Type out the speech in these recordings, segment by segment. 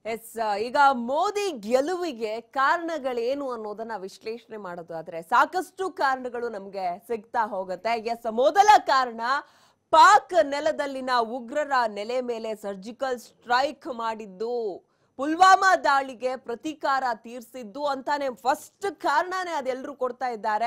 S ಈಗ ಮೋದಿ ಗೆಲುವಿಗೆ ಕಾರಣಗಳೇನು ಅನ್ನೋದನ್ನ ವಿಶ್ಲೇಷಣೆ ಮಾಡೋದಾದ್ರೆ ಸಾಕಷ್ಟು ಕಾರಣಗಳು ನಮ್ಗೆ ಸಿಗ್ತಾ ಹೋಗುತ್ತೆ ಎಸ್ ಮೊದಲ ಕಾರಣ ಪಾಕ್ ನೆಲದಲ್ಲಿನ ಉಗ್ರರ ನೆಲೆ ಮೇಲೆ ಸರ್ಜಿಕಲ್ ಸ್ಟ್ರೈಕ್ ಮಾಡಿದ್ದು ಪುಲ್ವಾಮಾ ದಾಳಿಗೆ ಪ್ರತೀಕಾರ ತೀರ್ಸಿದ್ದು ಅಂತಾನೆ ಫಸ್ಟ್ ಕಾರಣನೇ ಅದೆಲ್ಲರೂ ಕೊಡ್ತಾ ಇದ್ದಾರೆ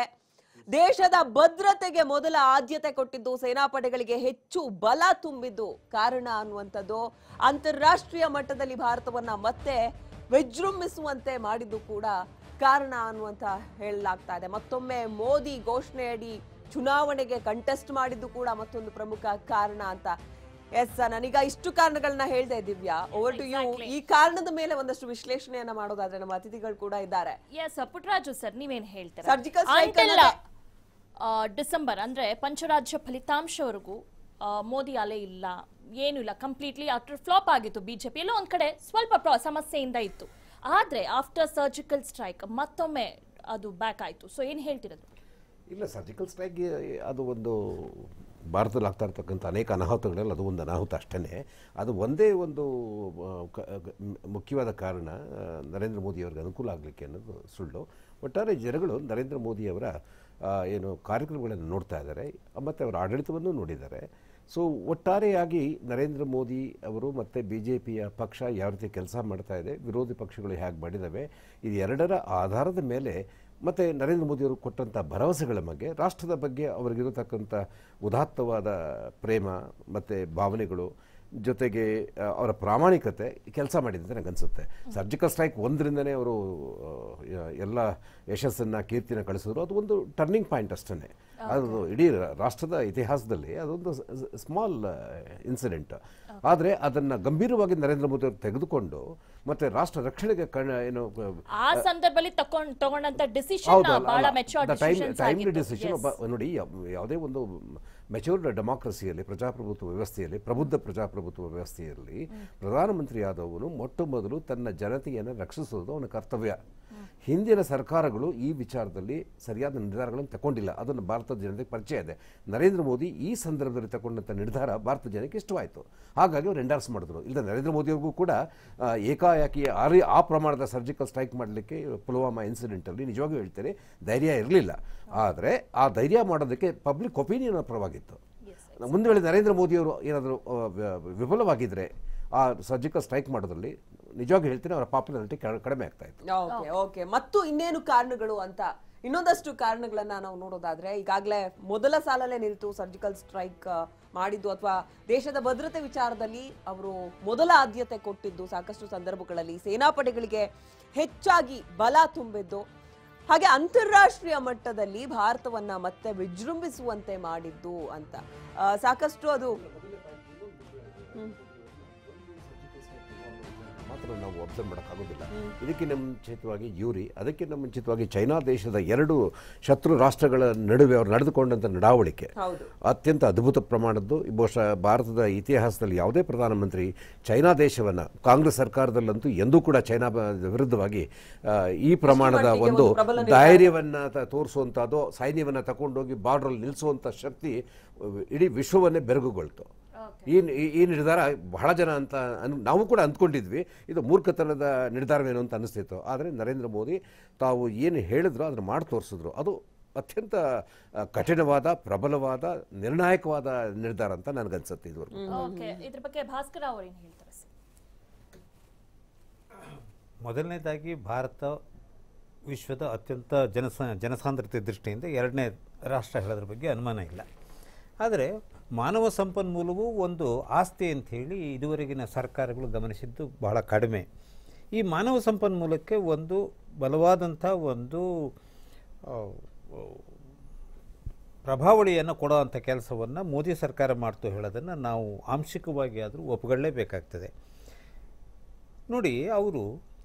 ದೇಶದ ಭದ್ರತೆಗೆ ಮೊದಲ ಆದ್ಯತೆ ಕೊಟ್ಟಿದ್ದು ಸೇನಾಪಡೆಗಳಿಗೆ ಹೆಚ್ಚು ಬಲ ತುಂಬಿದ್ದು ಕಾರಣ ಅನ್ನುವಂಥದ್ದು ಅಂತಾರಾಷ್ಟ್ರೀಯ ಮಟ್ಟದಲ್ಲಿ ಭಾರತವನ್ನ ಮತ್ತೆ ವಿಜೃಂಭಿಸುವಂತೆ ಮಾಡಿದ್ದು ಕೂಡ ಕಾರಣ ಅನ್ನುವಂತ ಹೇಳಲಾಗ್ತಾ ಇದೆ ಮತ್ತೊಮ್ಮೆ ಮೋದಿ ಘೋಷಣೆಯಡಿ ಚುನಾವಣೆಗೆ ಕಂಟೆಸ್ಟ್ ಮಾಡಿದ್ದು ಕೂಡ ಮತ್ತೊಂದು ಪ್ರಮುಖ ಕಾರಣ ಅಂತ ಎಸ್ ನನಗ ಇಷ್ಟು ಕಾರಣಗಳನ್ನ ಹೇಳ್ದೆ ದಿವ್ಯಾ ಓವರ್ ಟು ಯು ಈ ಕಾರಣದ ಮೇಲೆ ಒಂದಷ್ಟು ವಿಶ್ಲೇಷಣೆಯನ್ನ ಮಾಡೋದಾದ್ರೆ ನಮ್ಮ ಅತಿಥಿಗಳು ಕೂಡ ಇದ್ದಾರೆ ಎಸ್ ಪುಟ್ಟರಾಜು ಸರ್ ನೀವೇನ್ ಹೇಳ್ತೀರಾ Surgical strike Until, ಅನ್ನೋದೇ- ಆ, ಡಿಸೆಂಬರ್ ಅಂದ್ರೆ ಪಂಚರಾಜ್ಯ ಫಲಿತಾಂಶವರೆಗೂ ಆ, ಮೋದಿ ಅಲೆ ಇಲ್ಲ ಏನು ಇಲ್ಲ ಕಂಪ್ಲೀಟ್ಲಿ ಅಟರ್ ಫ್ಲಾಪ್ ಆಗಿತ್ತು ಬಿಜೆಪಿ ಎಲ್ಲೋ ಒಂದ್ ಕಡೆ ಸ್ವಲ್ಪ ಪ್ರಾ- ಸಮಸ್ಯೆಯಿಂದ ಇತ್ತು ಆದ್ರೆ ಆಫ್ಟರ್ ಸರ್ಜಿಕಲ್ ಸ್ಟ್ರೈಕ್ ಮತ್ತೊಮ್ಮೆ ಅದು ಬ್ಯಾಕ್ ಆಯ್ತು ಸೊ ಏನ್ ಹೇಳ್ತಿರೋದು ಇಲ್ಲ ಸರ್ಜಿಕಲ್ ಸ್ಟ್ರೈಕ್ ಅದು ಒಂದು ಭಾರತದಲ್ಲಿ ಆಗ್ತಾ ಇರ್ತಕ್ಕಂಥ ಅನೇಕ ಅನಾಹುತಗಳಲ್ಲಿ ಅದು ಒಂದು ಅನಾಹುತ ಅಷ್ಟೇ ಅದು ಒಂದೇ ಒಂದು ಆ, ಕ- ಗ- ಮ್- ಮುಖ್ಯವಾದ ಕಾರಣ ಆ, ನರೇಂದ್ರ ಮೋದಿಯವರಿಗೆ ಅನುಕೂಲ ಆಗಲಿಕ್ಕೆ ಅನ್ನೋದು ಸುಳ್ಳು ಒಟ್ಟಾರೆ ಜನಗಳು ನರೇಂದ್ರ ಮೋದಿಯವರ ಆ, ಏನು ಕಾರ್ಯಕ್ರಮಗಳನ್ನು ನೋಡ್ತಾ ಇದ್ದಾರೆ ಮತ್ತು ಅವರ ಆಡಳಿತವನ್ನು ನೋಡಿದ್ದಾರೆ ಸೊ ಒಟ್ಟಾರೆಯಾಗಿ ನರೇಂದ್ರ ಮೋದಿ ಅವರು ಮತ್ತು ಬಿ ಜೆ ಪಿಯ ಪಕ್ಷ ಯಾವ ರೀತಿ ಕೆಲಸ ಮಾಡ್ತಾ ಇದೆ ವಿರೋಧಿ ಪಕ್ಷಗಳು ಹೇಗೆ ಮಾಡಿದ್ದಾವೆ ಇದು ಎರಡರ ಆಧಾರದ ಮೇಲೆ ಮತ್ತು ನರೇಂದ್ರ ಮೋದಿಯವರು ಕೊಟ್ಟಂಥ ಭರವಸೆಗಳ ಬಗ್ಗೆ ರಾಷ್ಟ್ರದ ಬಗ್ಗೆ ಅವರಿಗಿರತಕ್ಕಂಥ ಉದಾತ್ತವಾದ ಪ್ರೇಮ ಮತ್ತು ಭಾವನೆಗಳು ಜೊತೆಗೆ ಆ, ಅವರ ಪ್ರಾಮಾಣಿಕತೆ ಕೆಲಸ ಮಾಡಿದೆ ಅಂತ ನನಗೆ ಅನಿಸುತ್ತೆ ಸರ್ಜಿಕಲ್ ಸ್ಟ್ರೈಕ್ ಒಂದರಿಂದನೇ ಅವರು ಆ, ಯ- ಎಲ್ಲ ಯಶಸ್ಸನ್ನು ಕೀರ್ತಿನ ಕಳಿಸಿದ್ರು ಅದು ಒಂದು ಟರ್ನಿಂಗ್ ಪಾಯಿಂಟ್ ಅಷ್ಟೇ ಅದು ಇಡೀ ರಾಷ್ಟ್ರದ ಇತಿಹಾಸದಲ್ಲಿ ಅದೊಂದು ಸ್ಮಾಲ್ ಇನ್ಸಿಡೆಂಟ್ ಆದರೆ ಅದನ್ನು ಗಂಭೀರವಾಗಿ ನರೇಂದ್ರ ಮೋದಿ ಅವರು ತೆಗೆದುಕೊಂಡು ಮತ್ತು ರಾಷ್ಟ್ರ ರಕ್ಷಣೆಗೆ ಕಣ ಏನು ಆ ಸಂದರ್ಭದಲ್ಲಿ ತಕೊಂಡ್ ತಗೊಂಡಂತ ಡಿಸಿಷನ್ ಹೌದು ಅಲ್ಲ, ಬಹಳ ಅಲ್ಲ. Mature The time- decisions timely ಆಗಿತ್ತು decision Yes. ಒಬ್ಬ ನೋಡಿ ಯಾವ- ಯಾವುದೇ ಒಂದು ಮೆಚೂರ್ಡ್ ಡೆಮಾಕ್ರಸಿಯಲ್ಲಿ ಪ್ರಜಾಪ್ರಭುತ್ವ ವ್ಯವಸ್ಥೆಯಲ್ಲಿ ಪ್ರಬುದ್ಧ ಪ್ರಜಾಪ್ರಭುತ್ವ ವ್ಯವಸ್ಥೆಯಲ್ಲಿ ಪ್ರಧಾನಮಂತ್ರಿ ಆದವನು ಮೊಟ್ಟ ಮೊದಲು ತನ್ನ ಜನತೆಯನ್ನು ರಕ್ಷಿಸುವುದು ಅವನ ಕರ್ತವ್ಯ ಹಿಂದಿನ ಸರ್ಕಾರಗಳು ಈ ವಿಚಾರದಲ್ಲಿ ಸರಿಯಾದ ನಿರ್ಧಾರಗಳನ್ನು ತಗೊಂಡಿಲ್ಲ ಅದನ್ನು ಭಾರತದ ಜನತೆಗೆ ಪರಿಚಯ ಇದೆ ನರೇಂದ್ರ ಮೋದಿ ಈ ಸಂದರ್ಭದಲ್ಲಿ ತಗೊಂಡಂಥ ನಿರ್ಧಾರ ಭಾರತ ಜನಕ್ಕೆ ಇಷ್ಟವಾಯಿತು ಹಾಗಾಗಿ ಅವ್ರು ಎಂಡಾರ್ಸ್ ಮಾಡಿದ್ರು ಇಲ್ಲ ನರೇಂದ್ರ ಮೋದಿಯವ್ರಿಗೂ ಕೂಡ ಆ, ಏಕಾಏಕಿ ಆ ರೀ- ಆ ಪ್ರಮಾಣದ ಸರ್ಜಿಕಲ್ ಸ್ಟ್ರೈಕ್ ಮಾಡಲಿಕ್ಕೆ ಪುಲ್ವಾಮಾ ಇನ್ಸಿಡೆಂಟಲ್ಲಿ ನಿಜವಾಗಿಯೂ ಹೇಳ್ತೇನೆ ಧೈರ್ಯ ಇರಲಿಲ್ಲ ಆದರೆ ಆ ಧೈರ್ಯ ಮಾಡೋದಕ್ಕೆ ಪಬ್ಲಿಕ್ ಒಪಿನಿಯನ್ ಪರವಾಗಿತ್ತು ಮುಂದೆ ವೇಳೆ ನರೇಂದ್ರ ಮೋದಿಯವರು ಏನಾದರೂ ವಿಫಲವಾಗಿದ್ದರೆ ಆ ಸರ್ಜಿಕಲ್ ಸ್ಟ್ರೈಕ್ ಮಾಡೋದ್ರಲ್ಲಿ ನಿಜವಾಗಿ ಹೇಳ್ತೀನಿ ಅವರ ಪಾಪ್ಯುಲಾರಿಟಿ ಕಡಿಮೆ ಆಗ್ತಾ ಇತ್ತು ಓಕೆ ಓಕೆ ಮತ್ತು ಇನ್ನೇನು ಕಾರಣಗಳು ಅಂತ ಇನ್ನೊಂದಷ್ಟು ಕಾರಣಗಳನ್ನ ನಾವು ನೋಡೋದಾದ್ರೆ ಈಗಾಗಲೇ ಮೊದಲ ಸಾಲಲ್ಲೇ ನಿಲ್ತು ಸರ್ಜಿಕಲ್ ಸ್ಟ್ರೈಕ್ ಮಾಡಿದ್ದು ಅಥವಾ ದೇಶದ ಭದ್ರತೆ ವಿಚಾರದಲ್ಲಿ ಅವರು ಮೊದಲ ಆದ್ಯತೆ ಕೊಟ್ಟಿದ್ದು ಸಾಕಷ್ಟು ಸಂದರ್ಭಗಳಲ್ಲಿ ಸೇನಾಪಡೆಗಳಿಗೆ ಹೆಚ್ಚಾಗಿ ಬಲ ತುಂಬಿದ್ದು ಹಾಗೆ ಅಂತಾರಾಷ್ಟ್ರೀಯ ಮಟ್ಟದಲ್ಲಿ ಭಾರತವನ್ನ ಮತ್ತೆ ವಿಜೃಂಭಿಸುವಂತೆ ಮಾಡಿದ್ದು ಅಂತ ಆ, ಸಾಕಷ್ಟು ಅದು ಹ್ಮ್. ಮಾತ್ರ ನಾವು ಅಬ್ಸರ್ವ್ ಮಾಡೋಕ್ಕಾಗೋದಿಲ್ಲ ಇದಕ್ಕಿಂತ ಮುಂಚಿತವಾಗಿ ಯೂರಿ ಅದಕ್ಕಿಂತ ಮುಂಚಿತವಾಗಿ ಚೈನಾ ದೇಶದ ಎರಡು ಶತ್ರು ರಾಷ್ಟ್ರಗಳ ನಡುವೆ ಅವರು ನಡೆದುಕೊಂಡಂಥ ನಡಾವಳಿಕೆ ಹೌದು ಅತ್ಯಂತ ಅದ್ಭುತ ಪ್ರಮಾಣದ್ದು ಬಹುಶಃ ಭಾರತದ ಇತಿಹಾಸದಲ್ಲಿ ಯಾವುದೇ ಪ್ರಧಾನಮಂತ್ರಿ ಚೈನಾ ದೇಶವನ್ನು ಕಾಂಗ್ರೆಸ್ ಸರ್ಕಾರದಲ್ಲಂತೂ ಎಂದೂ ಕೂಡ ಚೈನಾ ಬ- ವಿರುದ್ಧವಾಗಿ ಆ, ಈ ಪ್ರಮಾಣದ ಮಟ್ಟಿಗೆ ಒಂದು ಒಂದು ಪ್ರಬಲ ನಿರ್ಧಾರ. ಧೈರ್ಯವನ್ನು ತೋರಿಸುವಂಥದ್ದು ಸೈನ್ಯವನ್ನು ತಗೊಂಡೋಗಿ ಬಾರ್ಡ್ರಲ್ಲಿ ನಿಲ್ಲಿಸುವಂಥ ಶಕ್ತಿ ಅಹ್, ಇಡೀ ವಿಶ್ವವನ್ನೇ ಬೆರಗುಗೊಳ್ತು ಈ ಈ- ಈ ನಿರ್ಧಾರ ಬಹಳ ಜನ ಅಂತ ಅನ್- ನಾವು ಕೂಡ ಅಂದ್ಕೊಂಡಿದ್ವಿ ಇದು ಮೂರ್ಖತನದ ನಿರ್ಧಾರವೇನು ಅಂತ ಅನಿಸ್ತಿತ್ತು ಆದರೆ ನರೇಂದ್ರ ಮೋದಿ ತಾವು ಏನು ಹೇಳಿದ್ರು ಅದನ್ನು ಮಾಡಿ ತೋರಿಸಿದ್ರು ಅದು ಅತ್ಯಂತ ಆ, ಕಠಿಣವಾದ ಪ್ರಬಲವಾದ ನಿರ್ಣಾಯಕವಾದ ನಿರ್ಧಾರ ಅಂತ ನನಗನ್ಸುತ್ತೆ ಇದುವರೆಗೂ ಓಕೆ ಇದ್ರ ಬಗ್ಗೆ ಭಾಸ್ಕರ್ ಅವ್ರು ಏನ್ ಹೇಳ್ತಾರೆ ಸರ್ ಮೊದಲನೇದಾಗಿ ಭಾರತ ವಿಶ್ವದ ಅತ್ಯಂತ ಜನಸ ಜನಸಾಂದ್ರತೆ ದೃಷ್ಟಿಯಿಂದ ಎರಡನೇ ರಾಷ್ಟ್ರ ಹೇಳೋದ್ರ ಬಗ್ಗೆ ಅನುಮಾನ ಇಲ್ಲ ಆದರೆ ಮಾನವ ಸಂಪನ್ಮೂಲವು ಒಂದು ಆಸ್ತಿ ಅಂಥೇಳಿ ಇದುವರೆಗಿನ ಸರ್ಕಾರಗಳು ಗಮನಿಸಿದ್ದು ಬಹಳ ಕಡಿಮೆ ಈ ಮಾನವ ಸಂಪನ್ಮೂಲಕ್ಕೆ ಒಂದು ಬಲವಾದಂಥ ಒಂದು ಆ, ಪ್ರಭಾವಳಿಯನ್ನು ಕೊಡೋವಂಥ ಕೆಲಸವನ್ನು ಮೋದಿ ಸರ್ಕಾರ ಮಾಡ್ತು ಹೇಳೋದನ್ನು ನಾವು ಆಂಶಿಕವಾಗಿ ಆದರೂ ಒಪ್ಪಗೊಳ್ಳಲೇಬೇಕಾಗ್ತದೆ ನೋಡಿ ಅವರು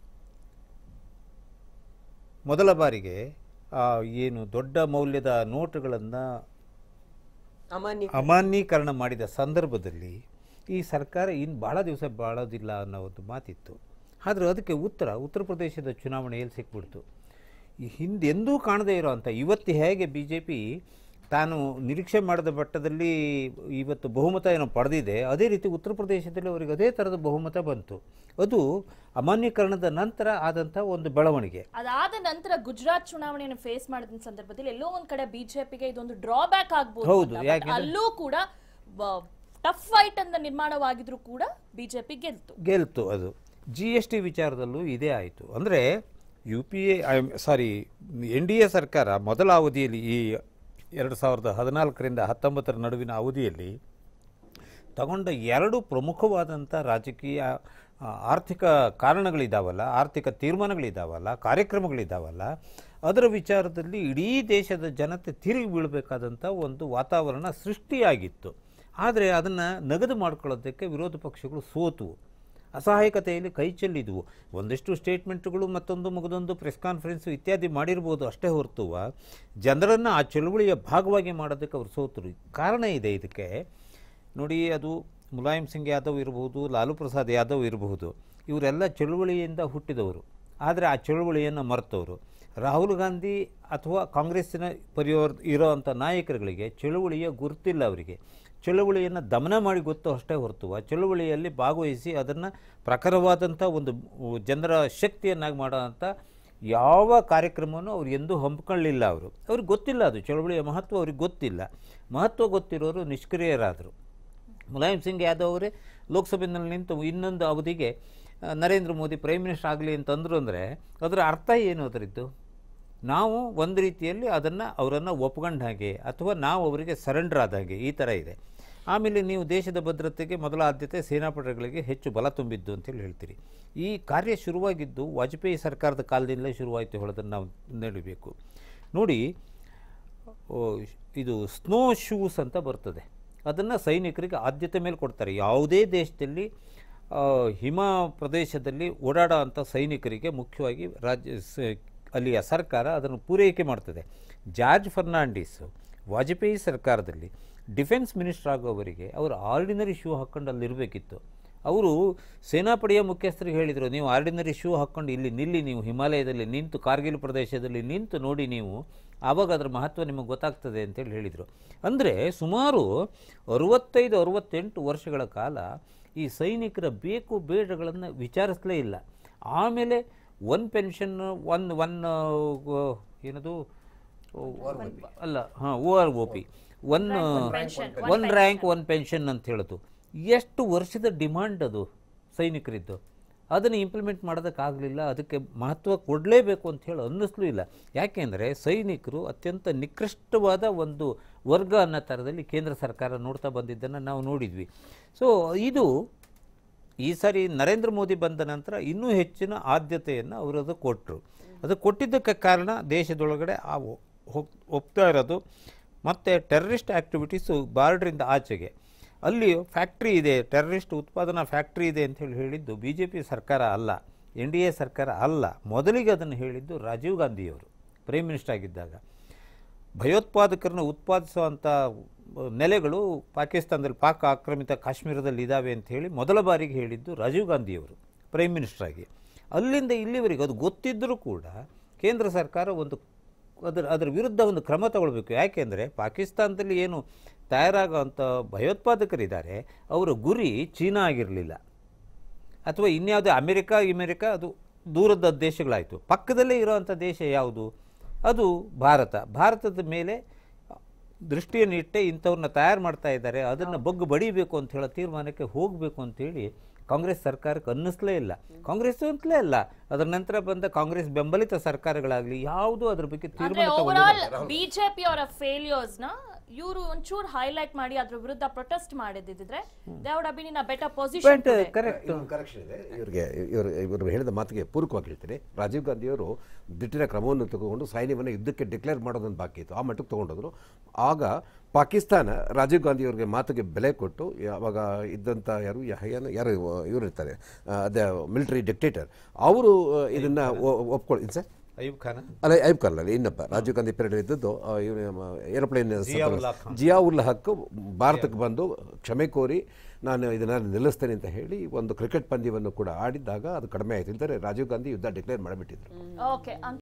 ಮೊದಲ ಬಾರಿಗೆ ಆ, ಏನು ದೊಡ್ಡ ಮೌಲ್ಯದ ನೋಟುಗಳನ್ನು ಅಮಾನ್ಯ ಅಮಾನ್ಯೀಕರಣ ಮಾಡಿದ ಸಂದರ್ಭದಲ್ಲಿ ಈ ಸರ್ಕಾರ ಇನ್ನು ಭಾಳ ದಿವಸ ಬಾಳೋದಿಲ್ಲ ಅನ್ನೋ ಒಂದು ಮಾತಿತ್ತು ಆದರೆ ಅದಕ್ಕೆ ಉತ್ತರ ಉತ್ತರ ಪ್ರದೇಶದ ಚುನಾವಣೆಯಲ್ಲಿ ಸಿಕ್ಬಿಡ್ತು ಈ ಹಿಂದೆ ಎಂದೂ ಕಾಣದೇ ಇರೋವಂಥ ಇವತ್ತು ಹೇಗೆ ಬಿ ಜೆ ಪಿ ತಾನು ನಿರೀಕ್ಷೆ ಮಾಡಿದ ಮಟ್ಟದಲ್ಲಿ ಇವತ್ತು ಬಹುಮತ ಏನೋ ಪಡೆದಿದೆ ಅದೇ ರೀತಿ ಉತ್ತರ ಪ್ರದೇಶದಲ್ಲಿ ಅವರಿಗೆ ಅದೇ ಥರದ ಬಹುಮತ ಬಂತು ಅದು ಅಮಾನ್ಯೀಕರಣದ ನಂತರ ಆದಂಥ ಒಂದು ಬೆಳವಣಿಗೆ ಅದಾದ ನಂತರ ಗುಜರಾತ್ ಚುನಾವಣೆಯನ್ನು ಫೇಸ್ ಮಾಡಿದ ಸಂದರ್ಭದಲ್ಲಿ ಎಲ್ಲೋ ಒಂದ್ ಕಡೆ ಬಿಜೆಪಿಗೆ ಇದೊಂದು ಡ್ರಾಬ್ಯಾಕ್ ಆಗ್ಬೋದು ಹೌದು, ಅಂತ. But ಯಾಕೆಂದ್ರೆ- ಅಲ್ಲೂ ಕೂಡ ಟಫ್ ಫೈಟ್ ಅಂತ ನಿರ್ಮಾಣವಾಗಿದ್ರು ಕೂಡ ಬಿಜೆಪಿ ಗೆಲ್ತು ಗೆಲ್ತು ಅದು ಜಿ ಎಸ್ ಟಿ ವಿಚಾರದಲ್ಲೂ ಇದೇ ಆಯಿತು ಅಂದರೆ U P A sorry N D A ಸರ್ಕಾರ ಮೊದಲ ಅವಧಿಯಲ್ಲಿ ಈ ಎರಡು ಸಾವಿರದ ಹದಿನಾಲ್ಕರಿಂದ ಹತ್ತೊಂಬತ್ತರ ನಡುವಿನ ಅವಧಿಯಲ್ಲಿ ತಗೊಂಡ ಎರಡು ಪ್ರಮುಖವಾದಂಥ ರಾಜಕೀಯ ಆ, ಆರ್ಥಿಕ ಕಾರಣಗಳಿದ್ದಾವಲ್ಲ ಆರ್ಥಿಕ ತೀರ್ಮಾನಗಳಿದ್ದಾವಲ್ಲ ಕಾರ್ಯಕ್ರಮಗಳಿದ್ದಾವಲ್ಲ ಅದರ ವಿಚಾರದಲ್ಲಿ ಇಡೀ ದೇಶದ ಜನತೆ ತಿರುಗಿ ಬೀಳಬೇಕಾದಂಥ ಒಂದು ವಾತಾವರಣ ಸೃಷ್ಟಿಯಾಗಿತ್ತು ಆದರೆ ಅದನ್ನು ನಗದು ಮಾಡ್ಕೊಳ್ಳೋದಕ್ಕೆ ವಿರೋಧ ಪಕ್ಷಗಳು ಸೋತವು ಅಸಹಾಯಕತೆಯಲ್ಲಿ ಕೈ ಚೆಲ್ಲಿದ್ವು ಒಂದಿಷ್ಟು ಸ್ಟೇಟ್ಮೆಂಟ್ಗಳು ಮತ್ತೊಂದು ಮಗದೊಂದು ಪ್ರೆಸ್ ಕಾನ್ಫರೆನ್ಸು ಇತ್ಯಾದಿ ಮಾಡಿರ್ಬೋದು ಅಷ್ಟೇ ಹೊರತುವ ಜನರನ್ನು ಆ ಚಳುವಳಿಯ ಭಾಗವಾಗಿ ಮಾಡೋದಕ್ಕೆ ಅವರು ಸೋತರು ಕಾರಣ ಇದೆ ಇದಕ್ಕೆ ನೋಡಿ ಅದು ಮುಲಾಯಂ ಸಿಂಗ್ ಯಾದವ್ ಇರಬಹುದು ಲಾಲು ಪ್ರಸಾದ್ ಯಾದವ್ ಇರಬಹುದು ಇವರೆಲ್ಲ ಚಳುವಳಿಯಿಂದ ಹುಟ್ಟಿದವರು ಆದರೆ ಆ ಚಳುವಳಿಯನ್ನು ಮರೆತವರು ರಾಹುಲ್ ಗಾಂಧಿ ಅಥವಾ ಕಾಂಗ್ರೆಸ್ಸಿನ ಪರಿವರ್ ಇರೋವಂಥ ನಾಯಕರುಗಳಿಗೆ ಚಳುವಳಿಯ ಗುರುತಿಲ್ಲ ಅವರಿಗೆ ಚಳುವಳಿಯನ್ನು ದಮನ ಮಾಡಿ ಗೊತ್ತು ಅಷ್ಟೇ ಹೊರತುವ ಚಳುವಳಿಯಲ್ಲಿ ಭಾಗವಹಿಸಿ ಅದನ್ನು ಪ್ರಖರವಾದಂಥ ಒಂದು ಜನರ ಶಕ್ತಿಯನ್ನಾಗಿ ಮಾಡೋವಂಥ ಯಾವ ಕಾರ್ಯಕ್ರಮವನ್ನು ಅವ್ರು ಎಂದೂ ಹಮ್ಮಿಕೊಳ್ಳಿಲ್ಲ ಅವರು ಅವ್ರಿಗೆ ಗೊತ್ತಿಲ್ಲ ಅದು ಚಳುವಳಿಯ ಮಹತ್ವ ಅವ್ರಿಗೆ ಗೊತ್ತಿಲ್ಲ ಮಹತ್ವ ಗೊತ್ತಿರೋರು ನಿಷ್ಕ್ರಿಯರಾದರು ಮುಲಾಯಂ ಸಿಂಗ್ ಯಾದವ್ ಅವರೇ ಲೋಕಸಭೆಯಲ್ಲಿ ನಿಂತು ಇನ್ನೊಂದು ಅವಧಿಗೆ ಆ, ನರೇಂದ್ರ ಮೋದಿ ಪ್ರೈಮ್ ಮಿನಿಸ್ಟರ್ ಆಗಲಿ ಅಂತಂದ್ರು ಅಂದರೆ ಅದರ ಅರ್ಥ ಏನು ಅದರದ್ದು ನಾವು ಒಂದು ರೀತಿಯಲ್ಲಿ ಅದನ್ನು ಅವರನ್ನು ಒಪ್ಕೊಂಡ ಹಾಗೆ ಅಥವಾ ನಾವು ಅವರಿಗೆ ಸರೆಂಡರ್ ಆದ ಹಾಗೆ ಈ ಥರ ಇದೆ ಆಮೇಲೆ ನೀವು ದೇಶದ ಭದ್ರತೆಗೆ ಮೊದಲ ಆದ್ಯತೆ ಸೇನಾಪಡೆಗಳಿಗೆ ಹೆಚ್ಚು ಬಲ ತುಂಬಿದ್ದು ಅಂತೇಳಿ ಹೇಳ್ತೀರಿ ಈ ಕಾರ್ಯ ಶುರುವಾಗಿದ್ದು ವಾಜಪೇಯಿ ಸರ್ಕಾರದ ಕಾಲದಿಂದಲೇ ಶುರುವಾಯಿತು ಹೇಳೋದನ್ನು ನಾವು ನಡಿಬೇಕು ನೋಡಿ ಓ, ಇದು ಸ್ನೋ ಶೂಸ್ ಅಂತ ಬರ್ತದೆ ಅದನ್ನು ಸೈನಿಕರಿಗೆ ಆದ್ಯತೆ ಮೇಲೆ ಕೊಡ್ತಾರೆ ಯಾವುದೇ ದೇಶದಲ್ಲಿ ಆ, ಹಿಮ ಪ್ರದೇಶದಲ್ಲಿ ಓಡಾಡೋ ಅಂಥ ಸೈನಿಕರಿಗೆ ಮುಖ್ಯವಾಗಿ ರಾಜ್ಯ ಸ- ಅಲ್ಲಿಯ ಸರ್ಕಾರ ಅದನ್ನು ಪೂರೈಕೆ ಮಾಡ್ತದೆ ಜಾರ್ಜ್ ಫರ್ನಾಂಡಿಸ್ ವಾಜಪೇಯಿ ಸರ್ಕಾರದಲ್ಲಿ ಡಿಫೆನ್ಸ್ ಮಿನಿಸ್ಟರ್ ಆಗೋವರಿಗೆ ಅವರು ಆರ್ಡಿನರಿ ಶೂ ಹಾಕ್ಕೊಂಡು ಅಲ್ಲಿರಬೇಕಿತ್ತು ಅವರು ಸೇನಾಪಡೆಯ ಮುಖ್ಯಸ್ಥರಿಗೆ ಹೇಳಿದರು ನೀವು ಆರ್ಡಿನರಿ ಶೂ ಹಾಕ್ಕೊಂಡು ಇಲ್ಲಿ ನಿಲ್ಲಿ ನೀವು ಹಿಮಾಲಯದಲ್ಲಿ ನಿಂತು ಕಾರ್ಗಿಲ್ ಪ್ರದೇಶದಲ್ಲಿ ನಿಂತು ನೋಡಿ ನೀವು ಆವಾಗ ಅದರ ಮಹತ್ವ ನಿಮಗೆ ಗೊತ್ತಾಗ್ತದೆ ಅಂತೇಳಿ ಹೇಳಿದರು ಅಂದರೆ ಸುಮಾರು ಅರುವತ್ತೈದು ಅರುವತ್ತೆಂಟು ವರ್ಷಗಳ ಕಾಲ ಈ ಸೈನಿಕರ ಬೇಕು ಬೇಡಗಳನ್ನು ವಿಚಾರಿಸಲೇ ಇಲ್ಲ ಆಮೇಲೆ ಒನ್ ಪೆನ್ಷನ್ ಒನ್ ಒನ್ ಏನದು ಅಲ್ಲ ಹಾಂ O R O P one one rank one pension ಅಂತ ಹೇಳೋದು ಎಷ್ಟು ವರ್ಷದ ಡಿಮಾಂಡ್ ಅದು ಸೈನಿಕರಿದ್ದು ಅದನ್ನು ಇಂಪ್ಲಿಮೆಂಟ್ ಮಾಡೋದಕ್ಕಾಗಲಿಲ್ಲ ಅದಕ್ಕೆ ಮಹತ್ವ ಕೊಡಲೇಬೇಕು ಅಂತ ಹೇಳಿ ಅನ್ನಿಸ್ಲೂ ಇಲ್ಲ ಯಾಕೆಂದರೆ ಸೈನಿಕರು ಅತ್ಯಂತ ನಿಕೃಷ್ಟವಾದ ಒಂದು ವರ್ಗ ಅನ್ನೋ ಥರದಲ್ಲಿ ಕೇಂದ್ರ ಸರ್ಕಾರ ನೋಡ್ತಾ ಬಂದಿದ್ದನ್ನು ನಾವು ನೋಡಿದ್ವಿ ಸೊ ಇದು ಈ ಸಾರಿ ನರೇಂದ್ರ ಮೋದಿ ಬಂದ ನಂತರ ಇನ್ನೂ ಹೆಚ್ಚಿನ ಆದ್ಯತೆಯನ್ನು ಅವರು ಅದು ಕೊಟ್ಟರು ಅದು ಕೊಟ್ಟಿದ್ದಕ್ಕೆ ಕಾರಣ ದೇಶದೊಳಗಡೆ ಆ ಒ- ಹೋಗ್- ಒಪ್ತಾ ಇರೋದು ಮತ್ತು ಟೆರರಿಸ್ಟ್ ಆ್ಯಕ್ಟಿವಿಟೀಸು ಬಾರ್ಡ್ರಿಂದ ಆಚೆಗೆ ಅಲ್ಲಿ ಫ್ಯಾಕ್ಟ್ರಿ ಇದೆ ಟೆರರಿಸ್ಟ್ ಉತ್ಪಾದನಾ ಫ್ಯಾಕ್ಟ್ರಿ ಇದೆ ಅಂತ ಹೇಳಿ ಹೇಳಿದ್ದು ಬಿ ಜೆ ಪಿ ಸರ್ಕಾರ ಅಲ್ಲ ಎನ್ ಡಿ ಎ ಸರ್ಕಾರ ಅಲ್ಲ ಮೊದಲಿಗೆ ಅದನ್ನು ಹೇಳಿದ್ದು ರಾಜೀವ್ ಗಾಂಧಿಯವರು ಪ್ರೈಮ್ ಮಿನಿಸ್ಟರ್ ಆಗಿದ್ದಾಗ ಭಯೋತ್ಪಾದಕರನ್ನು ಉತ್ಪಾದಿಸುವಂಥ ನೆಲೆಗಳು ಪಾಕಿಸ್ತಾನದಲ್ಲಿ ಪಾಕ್ ಆಕ್ರಮಿತ ಕಾಶ್ಮೀರದಲ್ಲಿ ಇದ್ದಾವೆ ಅಂತ ಹೇಳಿ ಮೊದಲ ಬಾರಿಗೆ ಹೇಳಿದ್ದು ರಾಜೀವ್ ಗಾಂಧಿಯವರು ಪ್ರೈಮ್ ಮಿನಿಸ್ಟರ್ ಆಗಿ ಅಲ್ಲಿಂದ ಇಲ್ಲಿವರೆಗೆ ಅದು ಗೊತ್ತಿದ್ದರೂ ಕೂಡ ಕೇಂದ್ರ ಸರ್ಕಾರ ಒಂದು ಅದರ ಅದರ ವಿರುದ್ಧ ಒಂದು ಕ್ರಮ ತಗೊಳ್ಬೇಕು ಯಾಕೆಂದರೆ ಪಾಕಿಸ್ತಾನದಲ್ಲಿ ಏನು ತಯಾರಾಗುವಂಥ ಭಯೋತ್ಪಾದಕರಿದ್ದಾರೆ ಅವರ ಗುರಿ ಚೀನಾ ಆಗಿರಲಿಲ್ಲ ಅಥವಾ ಇನ್ಯಾವುದೇ ಅಮೆರಿಕ ಅಮೆರಿಕ ಅದು ದೂರದ ದೇಶಗಳಾಯಿತು ಪಕ್ಕದಲ್ಲೇ ಇರುವಂಥ ದೇಶ ಯಾವುದು ಅದು ಭಾರತ ಭಾರತದ ಮೇಲೆ ದೃಷ್ಟಿಯನ್ನು ಇಟ್ಟೆ ಇಂಥವ್ರನ್ನ ತಯಾರು ಮಾಡ್ತಾ ಇದ್ದಾರೆ ಅದನ್ನು ಬಗ್ಗು ಬಡಿಬೇಕು ಅಂತ ಹೇಳೋ ತೀರ್ಮಾನಕ್ಕೆ ಹೋಗಬೇಕು ಅಂತೇಳಿ ಕಾಂಗ್ರೆಸ್ ಸರ್ಕಾರಕ್ಕೆ ಅನ್ನಿಸ್ಲೇ ಇಲ್ಲ ಕಾಂಗ್ರೆಸ್ ಅಂತಲೇ ಅಲ್ಲ ಅದರ ನಂತರ ಬಂದ ಕಾಂಗ್ರೆಸ್ ಬೆಂಬಲಿತ ಸರ್ಕಾರಗಳಾಗಲಿ ಯಾವುದೂ ಅದ್ರ ಬಗ್ಗೆ ಅಂದ್ರೆ ತೀರ್ಮಾನ ಓವರ್ ತಗೊಳ್ಳಿಲ್ಲ ಆಲ್ ಬಿಜೆಪಿ ಅವರ ಫೇಲ್ಯೂರ್ಸ್ ನ ಇವರು ಒಂಚೂರು ಹೈಲೈಟ್ ಮಾಡಿ ಅದ್ರ ವಿರುದ್ಧ ಪ್ರೊಟೆಸ್ಟ್ ಮಾಡಿದಿದ್ರೆ they would been in a better position but correct ಇನ್ನೊಂದು ಕರೆಕ್ಷನ್ ಇದೆ ಇವರಿಗೆ ಇವರು ಇವರು ಹೇಳಿದ ಮಾತಿಗೆ ಪೂರಕವಾಗಿ ಹೇಳ್ತೀನಿ ರಾಜೀವ್ ಗಾಂಧಿಯವರು ದಿಟ್ಟಿನ ಕ್ರಮವನ್ನು ತಗೊಂಡು ಸೈನ್ಯವನ್ನು ಯುದ್ಧಕ್ಕೆ ಡಿಕ್ಲೇರ್ ಮಾಡೋದೊಂದು ಬಾಕಿ ಇತ್ತು ಆ ಮಟ್ಟಕ್ಕೆ ತಗೊಂಡೋದ್ರು ಆಗ ಪಾಕಿಸ್ತಾನ ರಾಜೀವ್ ಗಾಂಧಿ ಅವ್ರಿಗೆ ಮಾತಿಗೆ ಬೆಲೆ ಕೊಟ್ಟು ಅವಾಗ ಇದ್ದಂಥ ಯಾರು ಯಹಯನ್ ಯಾರು ಇವರು ಇರ್ತಾರೆ ಆ, ಅದೇ ಮಿಲಿಟರಿ ಡಿಕ್ಟೇಟರ್ ಅವರು ಇದನ್ನು ಒಪ್ಕೊಳ್ಳಿ ಸರ್ ಅಯ್ಯೂಬ್ ಖಾನ ಅಲ್ಲ ಐಬ್ ಖಾನ್ ಅಲ್ಲ ಇನ್ನೊಬ್ಬ ರಾಜೀವ್ ಗಾಂಧಿ ಪೀರಿಯಡ್ ಇದ್ದದ್ದು ಏರೋಪ್ಲೇನ್ ಜಿಯಾವುಲ್ ಹಕ್ ಖಾನ್. ಜಿಯಾವುಲ್ ಹಕ್ ಭಾರತಕ್ಕೆ ಬಂದು ಕ್ಷಮೆ ಕೋರಿ ನಾನು ಇದನ್ನು ನಿಲ್ಲಿಸ್ತೇನೆ ಅಂತ ಹೇಳಿ ಒಂದು ಕ್ರಿಕೆಟ್ ಪಂದ್ಯವನ್ನು ಕೂಡ ಆಡಿದ್ದಾಗ ಅದು ಕಡಿಮೆ ಆಯಿತು ಇಲ್ದರೆ ರಾಜೀವ್ ಗಾಂಧಿ ಯುದ್ಧ ಡಿಕ್ಲೇರ್ ಮಾಡಿಬಿಟ್ಟಿದ್ರು ಓಕೆ